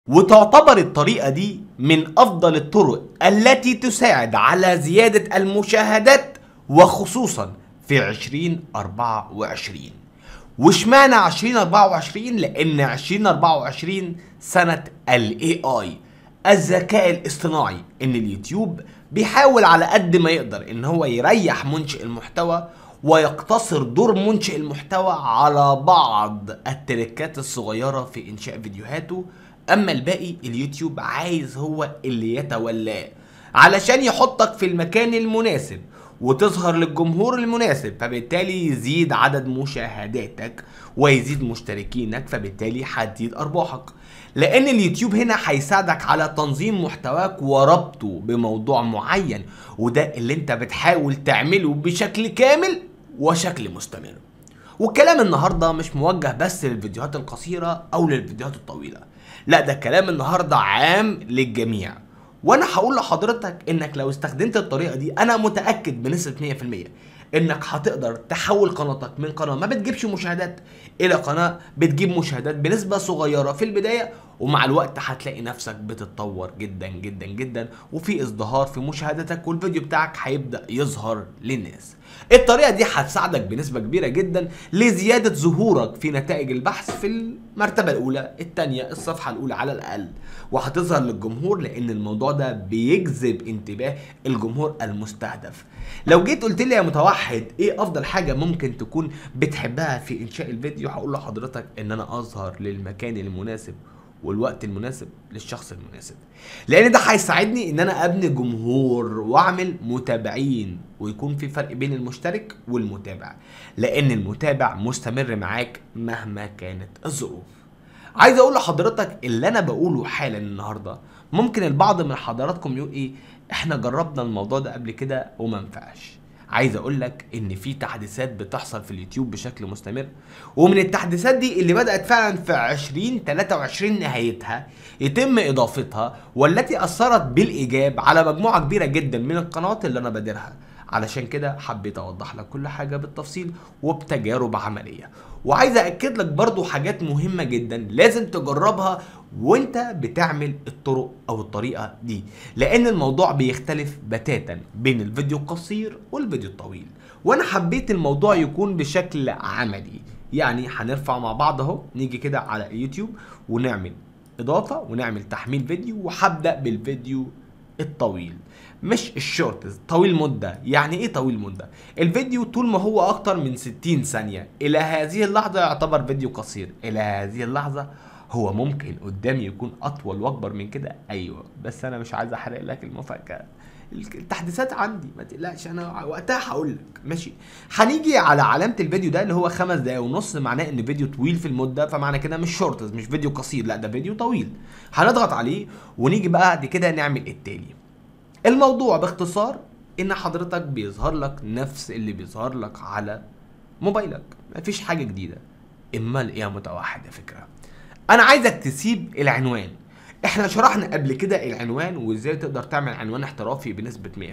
وتعتبر الطريقة دي من أفضل الطرق التي تساعد على زيادة المشاهدات وخصوصا في 2024 واشمعنى 2024 لأن 2024 سنة ال AI الذكاء الاصطناعي ان اليوتيوب بيحاول على قد ما يقدر ان هو يريح منشئ المحتوى ويقتصر دور منشئ المحتوى على بعض التركات الصغيرة في انشاء فيديوهاته اما الباقي اليوتيوب عايز هو اللي يتولاه علشان يحطك في المكان المناسب وتظهر للجمهور المناسب فبالتالي يزيد عدد مشاهداتك ويزيد مشتركينك فبالتالي هتزيد ارباحك لان اليوتيوب هنا هيساعدك على تنظيم محتواك وربطه بموضوع معين وده اللي انت بتحاول تعمله بشكل كامل وشكل مستمر والكلام النهارده مش موجه بس للفيديوهات القصيره او للفيديوهات الطويله لا ده كلام النهارده عام للجميع وانا هقول لحضرتك انك لو استخدمت الطريقه دي انا متاكد بنسبه 100% انك هتقدر تحول قناتك من قناه ما بتجيبش مشاهدات الى قناه بتجيب مشاهدات بنسبه صغيره في البدايه ومع الوقت هتلاقي نفسك بتتطور جدا جدا جدا وفي ازدهار في مشاهداتك والفيديو بتاعك هيبدا يظهر للناس الطريقه دي هتساعدك بنسبه كبيره جدا لزياده ظهورك في نتائج البحث في المرتبه الاولى الثانيه الصفحه الاولى على الاقل وهتظهر للجمهور لان الموضوع ده بيجذب انتباه الجمهور المستهدف لو جيت قلت لي يا متوحد ايه افضل حاجه ممكن تكون بتحبها في انشاء الفيديو هقول لحضرتك ان انا اظهر للمكان المناسب والوقت المناسب للشخص المناسب لان ده هيساعدني ان انا ابني جمهور واعمل متابعين ويكون في فرق بين المشترك والمتابع لان المتابع مستمر معاك مهما كانت الظروف عايز اقول لحضرتك اللي انا بقوله حالا النهارده ممكن البعض من حضراتكم يقول ايه احنا جربنا الموضوع ده قبل كده وما نفعش عايز اقول لك ان في تحديثات بتحصل في اليوتيوب بشكل مستمر ومن التحديثات دي اللي بدات فعلا في 2023 نهايتها يتم اضافتها والتي اثرت بالايجاب على مجموعه كبيره جدا من القنوات اللي انا بادرها علشان كده حبيت اوضح لك كل حاجه بالتفصيل وبتجارب عمليه وعايز اكد لك برضو حاجات مهمه جدا لازم تجربها وانت بتعمل الطرق او الطريقه دي لان الموضوع بيختلف بتاتا بين الفيديو القصير والفيديو الطويل وانا حبيت الموضوع يكون بشكل عملي يعني هنرفع مع بعض اهو نيجي كده على يوتيوب ونعمل اضافه ونعمل تحميل فيديو وهبدا بالفيديو الطويل مش الشورتز طويل مدة يعني ايه طويل مدة الفيديو طول ما هو اكتر من 60 ثانية الى هذه اللحظة يعتبر فيديو قصير الى هذه اللحظة هو ممكن قدامي يكون اطول واكبر من كده ايوه بس انا مش عايز احرق لك المفاجأة التحديثات عندي ما تقلقش انا وقتها هقول لك ماشي هنيجي على علامه الفيديو ده اللي هو خمس دقايق ونص معناه ان فيديو طويل في المده فمعنى كده مش شورتز مش فيديو قصير لا ده فيديو طويل هنضغط عليه ونيجي بقى بعد كده نعمل التالي الموضوع باختصار ان حضرتك بيظهر لك نفس اللي بيظهر لك على موبايلك مفيش حاجه جديده امال ايه يا متوحد يا فكره انا عايزك تسيب العنوان احنا شرحنا قبل كده العنوان وازاي تقدر تعمل عنوان احترافي بنسبه 100%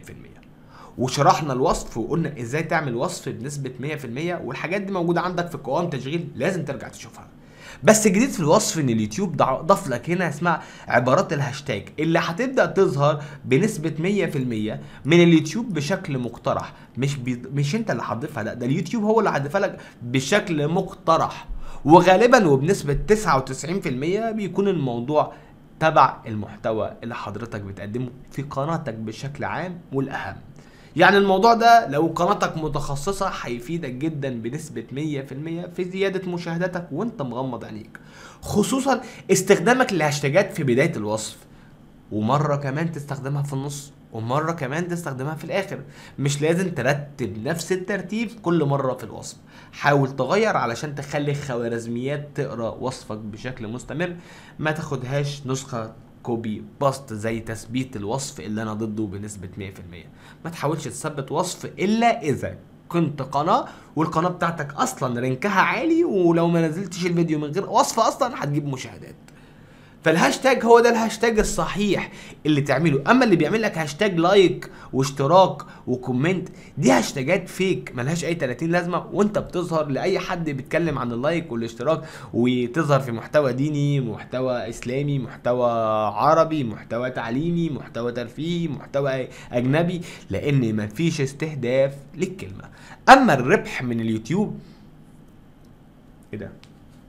وشرحنا الوصف وقلنا ازاي تعمل وصف بنسبه 100% والحاجات دي موجوده عندك في قوام تشغيل لازم ترجع تشوفها بس الجديد في الوصف ان اليوتيوب ضاف لك هنا اسمها عبارات الهاشتاج اللي هتبدا تظهر بنسبه 100% من اليوتيوب بشكل مقترح مش بي... مش انت اللي هتضيفها لا ده اليوتيوب هو اللي هيضيفها لك بشكل مقترح وغالبا وبنسبه 99% بيكون الموضوع تبع المحتوى اللي حضرتك بتقدمه في قناتك بشكل عام والاهم يعني الموضوع ده لو قناتك متخصصة هيفيدك جدا بنسبة 100% في زيادة مشاهداتك وانت مغمض عينيك خصوصا استخدامك للهاشتاجات في بداية الوصف ومرة كمان تستخدمها في النص ومرة كمان تستخدمها في الآخر مش لازم ترتب نفس الترتيب كل مرة في الوصف حاول تغير علشان تخلي خوارزميات تقرا وصفك بشكل مستمر ما تاخدهاش نسخة كوبي باست زي تثبيت الوصف اللي انا ضده بنسبه 100% ما تحاولش تثبت وصف الا اذا كنت قناه والقناه بتاعتك اصلا رنكها عالي ولو ما نزلتش الفيديو من غير وصف اصلا هتجيب مشاهدات فالهاشتاج هو ده الهاشتاج الصحيح اللي تعمله اما اللي بيعمل لك هاشتاج لايك واشتراك وكومنت دي هاشتاجات فيك ملهاش اي 30 لازمه وانت بتظهر لاي حد بيتكلم عن اللايك والاشتراك وتظهر في محتوى ديني محتوى اسلامي محتوى عربي محتوى تعليمي محتوى ترفيهي محتوى اجنبي لان مفيش استهداف للكلمه اما الربح من اليوتيوب ايه ده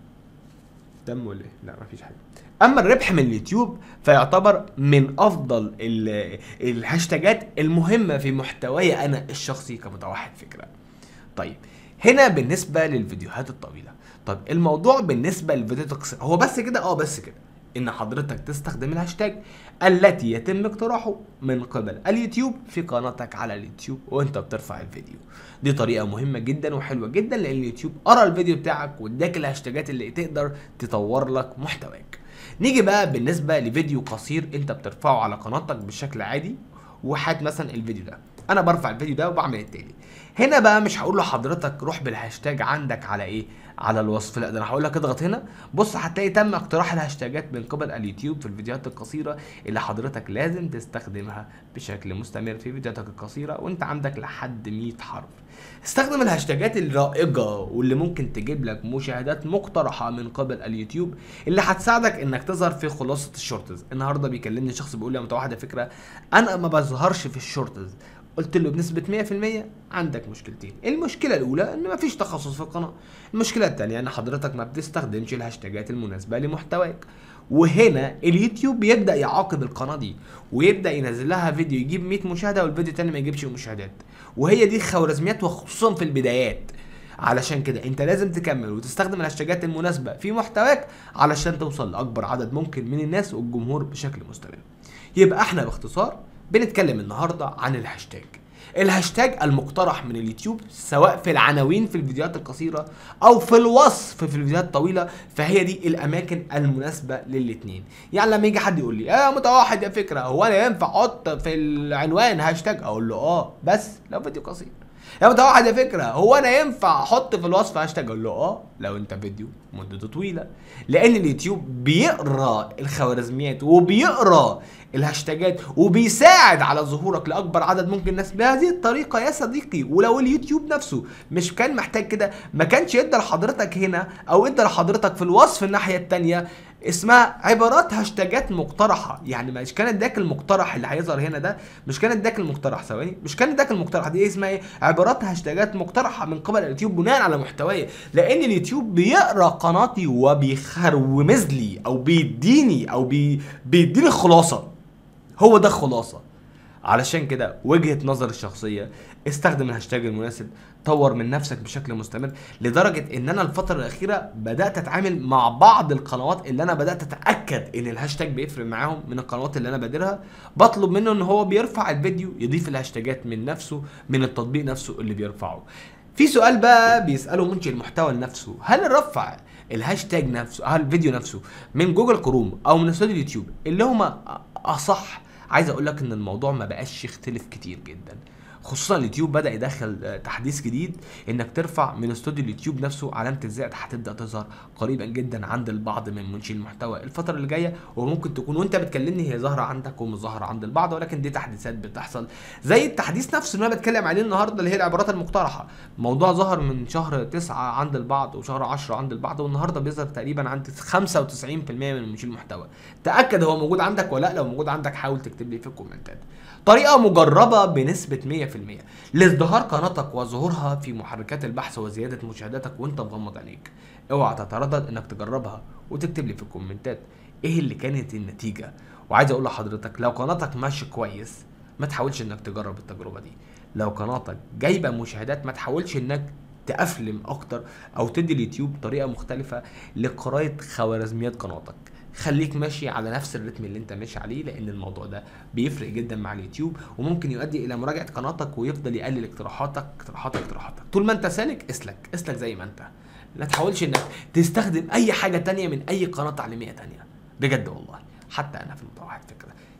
دم ولا ايه لا مفيش حاجه اما الربح من اليوتيوب فيعتبر من افضل ال- الهاشتاجات المهمه في محتواي انا الشخصي كمتوحد فكره طيب هنا بالنسبه للفيديوهات الطويله طب الموضوع بالنسبه للفيديوهات القصيره هو بس كده اه بس كده ان حضرتك تستخدم الهاشتاج التي يتم اقتراحه من قبل اليوتيوب في قناتك على اليوتيوب وانت بترفع الفيديو دي طريقه مهمه جدا وحلوه جدا لان اليوتيوب قرا الفيديو بتاعك واداك الهاشتاجات اللي تقدر تطور لك محتواك نيجي بقى بالنسبه لفيديو قصير انت بترفعه على قناتك بشكل عادي وهات مثلا الفيديو ده انا برفع الفيديو ده وبعمل التالي هنا بقى مش هقول لحضرتك روح بالهاشتاج عندك على ايه على الوصف لا ده انا هقول لك اضغط هنا بص هتلاقي تم اقتراح الهاشتاجات من قبل اليوتيوب في الفيديوهات القصيره اللي حضرتك لازم تستخدمها بشكل مستمر في فيديوهاتك القصيره وانت عندك لحد 100 حرف استخدم الهاشتاجات الرائجة واللي ممكن تجيب لك مشاهدات مقترحة من قبل اليوتيوب اللي هتساعدك انك تظهر في خلاصة الشورتز النهاردة بيكلمني شخص بيقول لي يا متوحدة فكرة انا ما بظهرش في الشورتز قلت له بنسبة 100% عندك مشكلتين المشكلة الأولى إن مفيش تخصص في القناة المشكلة الثانية إن حضرتك ما بتستخدمش الهاشتاجات المناسبة لمحتواك وهنا اليوتيوب بيبدا يعاقب القناه دي ويبدا ينزل لها فيديو يجيب 100 مشاهده والفيديو التاني ما يجيبش مشاهدات وهي دي خوارزميات وخصوصا في البدايات علشان كده انت لازم تكمل وتستخدم الهاشتاجات المناسبه في محتواك علشان توصل لاكبر عدد ممكن من الناس والجمهور بشكل مستمر يبقى احنا باختصار بنتكلم النهارده عن الهاشتاج الهاشتاج المقترح من اليوتيوب سواء في العناوين في الفيديوهات القصيرة أو في الوصف في الفيديوهات الطويلة فهي دي الأماكن المناسبة للاتنين يعني لما يجي حد يقول لي يا متوحد يا فكرة هو أنا ينفع أحط في العنوان هاشتاج أقول له أه بس لو فيديو قصير يا متوحد يا فكرة هو أنا ينفع أحط في الوصف هاشتاج أقول له أه لو أنت فيديو مدته طويلة لأن اليوتيوب بيقرا الخوارزميات وبيقرا الهاشتاجات وبيساعد على ظهورك لاكبر عدد ممكن الناس بهذه الطريقه يا صديقي ولو اليوتيوب نفسه مش كان محتاج كده ما كانش ادى لحضرتك هنا او ادى لحضرتك في الوصف الناحيه الثانيه اسمها عبارات هاشتاجات مقترحه يعني مش كان اداك المقترح اللي هيظهر هنا ده مش كان اداك المقترح ثواني مش كان اداك المقترح دي اسمها ايه عبارات هاشتاجات مقترحه من قبل اليوتيوب بناء على محتواي لان اليوتيوب بيقرا قناتي وبيخرومز لي او بيديني او بي بيديني الخلاصه هو ده الخلاصه علشان كده وجهه نظر الشخصيه استخدم الهاشتاج المناسب طور من نفسك بشكل مستمر لدرجه ان انا الفتره الاخيره بدات اتعامل مع بعض القنوات اللي انا بدات اتاكد ان الهاشتاج بيفرق معاهم من القنوات اللي انا بادرها بطلب منه ان هو بيرفع الفيديو يضيف الهاشتاجات من نفسه من التطبيق نفسه اللي بيرفعه في سؤال بقى بيساله منشئ المحتوى لنفسه هل الرفع الهاشتاج نفسه هل الفيديو نفسه من جوجل كروم او من استوديو اليوتيوب اللي هما اصح عايز اقول لك ان الموضوع ما بقاش يختلف كتير جدا خصوصا اليوتيوب بدا يدخل آه، تحديث جديد انك ترفع من استوديو اليوتيوب نفسه علامه الزائد هتبدا تظهر قريبا جدا عند البعض من منشئي المحتوى الفتره اللي جايه وممكن تكون وانت بتكلمني هي ظاهره عندك ومش ظاهره عند البعض ولكن دي تحديثات بتحصل زي التحديث نفسه اللي انا بتكلم عليه النهارده اللي هي العبارات المقترحه موضوع ظهر من شهر 9 عند البعض وشهر 10 عند البعض والنهارده بيظهر تقريبا عند 95% من منشئي المحتوى تاكد هو موجود عندك ولا لا لو موجود عندك حاول تكتب لي في الكومنتات طريقة مجربة بنسبة 100% لازدهار قناتك وظهورها في محركات البحث وزيادة مشاهداتك وانت مغمض عينيك اوعى تتردد انك تجربها وتكتب لي في الكومنتات ايه اللي كانت النتيجة وعايز اقول لحضرتك لو قناتك ماشي كويس ما تحاولش انك تجرب التجربة دي لو قناتك جايبة مشاهدات ما تحاولش انك تأفلم اكتر او تدي اليوتيوب طريقة مختلفة لقراية خوارزميات قناتك خليك ماشي على نفس الريتم اللي انت ماشي عليه لان الموضوع ده بيفرق جدا مع اليوتيوب وممكن يؤدي الى مراجعه قناتك ويفضل يقلل اقتراحاتك اقتراحاتك اقتراحاتك طول ما انت سالك اسلك اسلك زي ما انت لا تحاولش انك تستخدم اي حاجه تانية من اي قناه تعليميه تانية بجد والله حتى انا في المتوحد فكره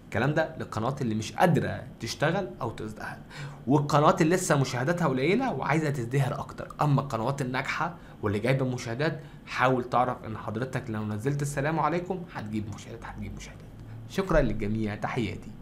الكلام ده للقنوات اللي مش قادره تشتغل او تزدهر والقنوات اللي لسه مشاهداتها قليله وعايزه تزدهر اكتر اما القنوات الناجحه واللي جايبه مشاهدات حاول تعرف ان حضرتك لو نزلت السلام عليكم هتجيب مشاهدات هتجيب مشاهدات شكرا للجميع تحياتي